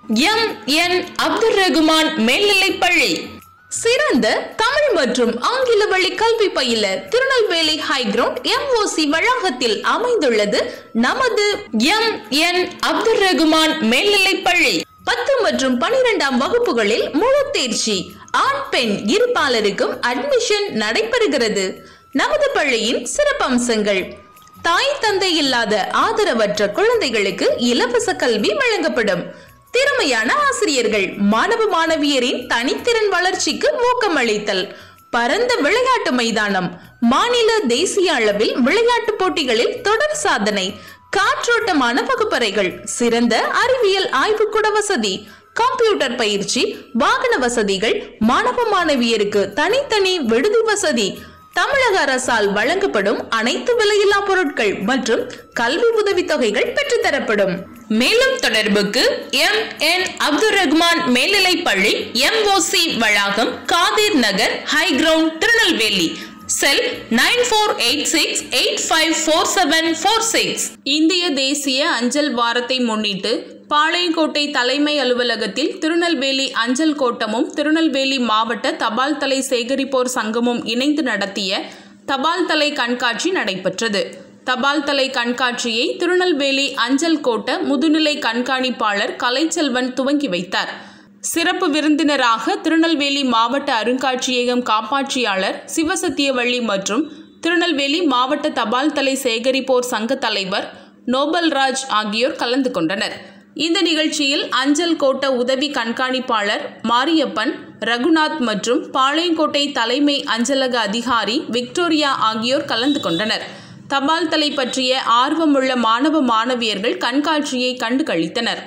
M N Abdul Rahman மேல்நிலைப்பள்ளி சிறந்த தமிழ் மற்றும் ஆங்கில வழி கல்வி பயில திருநெல்வேலி ஹைகிரவுண்ட் எம்ஓசி வளாகத்தில் அமைந்துள்ளது நமது எம் என் அப்துல் ரகுமான் மேல்நிலைப்பள்ளி பத்து மற்றும் பனிரெண்டாம் வகுப்புகளில் முழு தேர்ச்சி ஆண் பெண் இருபாலருக்கும் அட்மிஷன் நடைபெறுகிறது நமது பள்ளியின் சிறப்பம்சங்கள் தாய் தந்தை இல்லாத ஆதரவற்ற குழந்தைகளுக்கு இலவச கல்வி வழங்கப்படும் திறமையான ஆசிரியர்கள் மாணவ மாணவியரின் தனித்திறன் வளர்ச்சிக்கு ஊக்கமளித்தல் பரந்த விளையாட்டு மைதானம் மாநில தேசிய அளவில் விளையாட்டு போட்டிகளில் தொடர் சாதனை காற்றோட்டமான வகுப்பறைகள் சிறந்த அறிவியல் ஆய்வுக்கூட வசதி கம்ப்யூட்டர் பயிற்சி வாகன வசதிகள் மாணவ மாணவியருக்கு தனித்தனி விடுதி வசதி தமிழக அரசால் வழங்கப்படும் அனைத்து விலையில்லா பொருட்கள் மற்றும் கல்வி உதவித்தொகைகள் பெற்றுத்தரப்படும் மேலும் தொடர்புக்கு எம் என் அப்துல் ரஹ்மான் மேல்நிலைப்பள்ளி எம்ஓசி வளாகம் Kadhir Nagar high ground Tirunelveli cell nine four eight six eight five four seven four six இந்திய தேசிய அஞ்சல் வாரத்தை முன்னிட்டு பாளையங்கோட்டை தலைமை அலுவலகத்தில் திருநெல்வேலி அஞ்சல் கோட்டமும் திருநெல்வேலி மாவட்ட தபால் தலை சேகரிப்போர் சங்கமும் இணைந்து நடத்திய தபால் தலை கண்காட்சி நடைபெற்றது தபால் தலை கண்காட்சியை திருநெல்வேலி அஞ்சல் கோட்ட முதுநிலை கண்காணிப்பாளர் கலைச்செல்வன் துவங்கி வைத்தார் சிறப்பு விருந்தினராக திருநெல்வேலி மாவட்ட அருங்காட்சியகம் காப்பாட்சியாளர் சிவசத்தியவள்ளி மற்றும் திருநெல்வேலி மாவட்ட தபால் தலை சேகரிப்போர் சங்க தலைவர் நோபல்ராஜ் ஆகியோர் கலந்து கொண்டனர் இந்த நிகழ்ச்சியில் அஞ்சல் கோட்ட உதவி கண்காணிப்பாளர் மாரியப்பன் ரகுநாத் மற்றும் பாளையங்கோட்டை தலைமை அஞ்சலக அதிகாரி விக்டோரியா ஆகியோர் கலந்து கொண்டனர் தபால் தலை பற்றிய ஆர்வமுள்ள மாணவ மாணவியர்கள் கண்காட்சியை கண்டு கழித்தனர்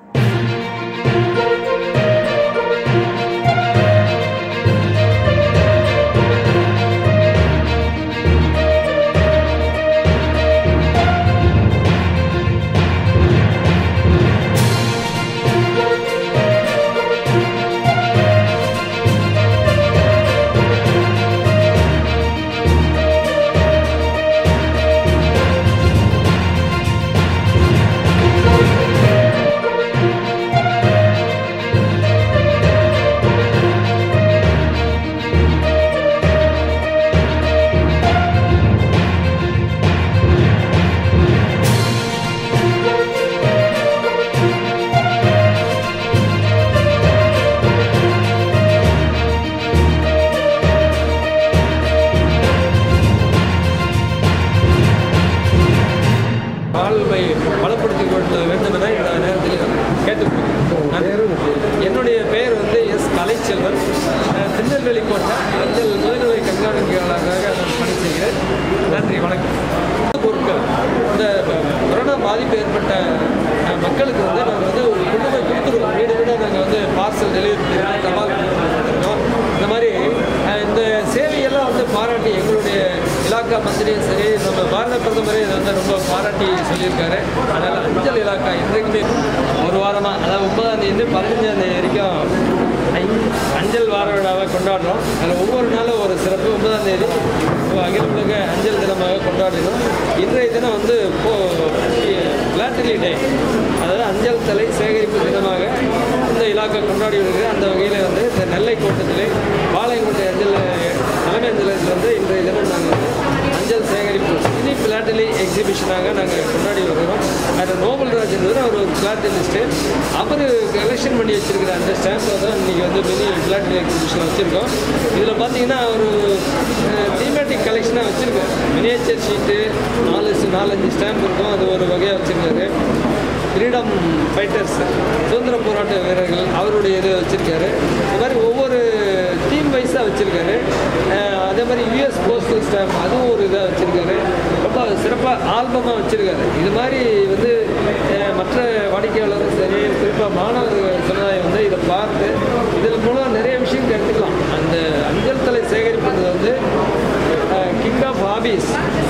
வாழ்வை பலப்படுத்திக் கொள்ள வேண்டும் என இந்த நேரத்தில் கேட்டுக்கொள்கிறேன் என்னுடைய பெயர் வந்து எஸ் கலைச்செல்வன் நான் திருநெல்வேலி கோட்டை அஞ்சல் முதுநிலை கண்காணிப்பாளராக நான் பணி செய்கிறேன் நன்றி வணக்கம் பொருட்கள் இந்த கொரோனா பாதிப்பு ஏற்பட்ட அஹ், மக்களுக்கு வந்து நாங்கள் வந்து ஒரு கொண்டு போய் கொடுத்துருவோம் வீடு வீடாக நாங்கள் வந்து பார்சல் டெலிவரி தபால் கொடுத்துருக்கோம் இந்த மாதிரி அஹ், இந்த சேவையெல்லாம் வந்து பாராட்டி எங்களுடைய இலாக்கா மந்திரியும் சரி நம்ம பாரத பிரதமரே இதை வந்து ரொம்ப பாராட்டி சொல்லியிருக்காரு அதனால் அஞ்சல் இலாக்கா இன்றைக்குமே ஒரு வாரமாக அதாவது ஒன்பதாம் தேதி பதினஞ்சாம் தேதி வரைக்கும் ஐ- அஞ்சல் வார விழாவை கொண்டாடுறோம் அதில் ஒவ்வொரு நாளும் ஒரு சிறப்பு ஒன்பதாம் தேதி இப்போ அகில உலக அஞ்சல் தினமாக கொண்டாடினோம் இன்றைய தினம் வந்து இப்போது பிளாட்டிலி டே அதாவது அஞ்சல் தலை சேகரிப்பு தினமாக இந்த இலாக்கா கொண்டாடி வருகிறது அந்த வகையில் வந்து இந்த நெல்லை கோட்டத்திலே பாளையங்கோட்டை அஞ்சல் தலைமை அஞ்சலகத்தில் வந்து இன்றைய தினம் நாங்கள் வந்து அஞ்சல் சேகரிப்பு மினி பிளாட்டிலி எக்ஸிபிஷனாக நாங்கள் கொண்டாடி வருகிறோம் அதில் நோபல்ராஜ் என்பவர் அவர் ஒரு பிளாட்டிலிஸ்ட்டு அவர் கலெக்ஷன் பண்ணி வச்சிருக்கிற அந்த ஸ்டாம்பை தான் இன்றைக்கி வந்து மினி பிளாட்டிலி எக்ஸிபிஷனில் வச்சுருக்கோம் இதில் பார்த்தீங்கன்னா ஒரு தீமேட்டிக் கலெக்ஷனாக வச்சுருக்கோம் மினியேச்சர் ஷீட்டு நாலு நாலஞ்சு ஸ்டாம்ப் இருக்கும் அது ஒரு வகையாக வச்சுருக்காரு ஃப்ரீடம் ஃபைட்டர்ஸ் சுதந்திர போராட்ட வீரர்கள் அவருடைய இதை வச்சுருக்காரு இந்த மாதிரி ஒவ்வொரு டீம் வைஸாக வச்சுருக்காரு அதே மாதிரி யூஎஸ் போஸ்டல் ஸ்டாம்ப் அதுவும் ஒரு இதாக வச்சுருக்காரு ரொம்ப சிறப்பாக ஆல்பமாக வச்சுருக்காரு இது மாதிரி வந்து அஹ், மற்ற வாடிக்கையாளரும் சரி குறிப்பாக மாணவர் சமுதாயம் வந்து இதை பார்த்து இதன் மூலம் நிறைய விஷயம் கற்றுக்கலாம் அந்த அஞ்சல் தலை சேகரிப்பது வந்து கிங் ஆஃப் ஹாபீஸ்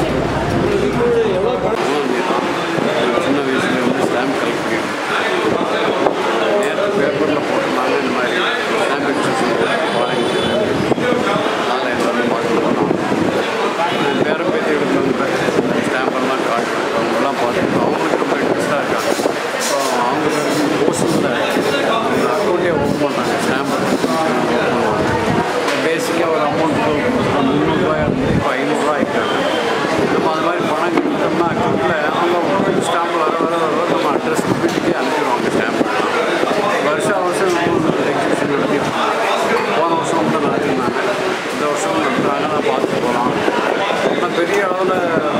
எவ்வளோ பணம் சின்ன வயசுல வந்து ஸ்டாம்ப் கலெக்ட் பண்ணியிருக்கேன் நேற்று பேப்பரில் போட்டிருந்தாங்க இந்த மாதிரி ஸ்டாம்ப் எக்ஸிபிஷன் வாங்கிட்டு அதனால் எல்லாரும் பார்த்து போனோம் பேரம் பேத்திகளுக்கு வந்து ஸ்டாம்பெல்லாம் காட்டு அவங்கெல்லாம் பார்த்துட்டு அவங்களுக்கு ரொம்ப இன்ட்ரெஸ்டாக இருக்காங்க அப்புறம் அவங்க போஸ்டில் அளவில்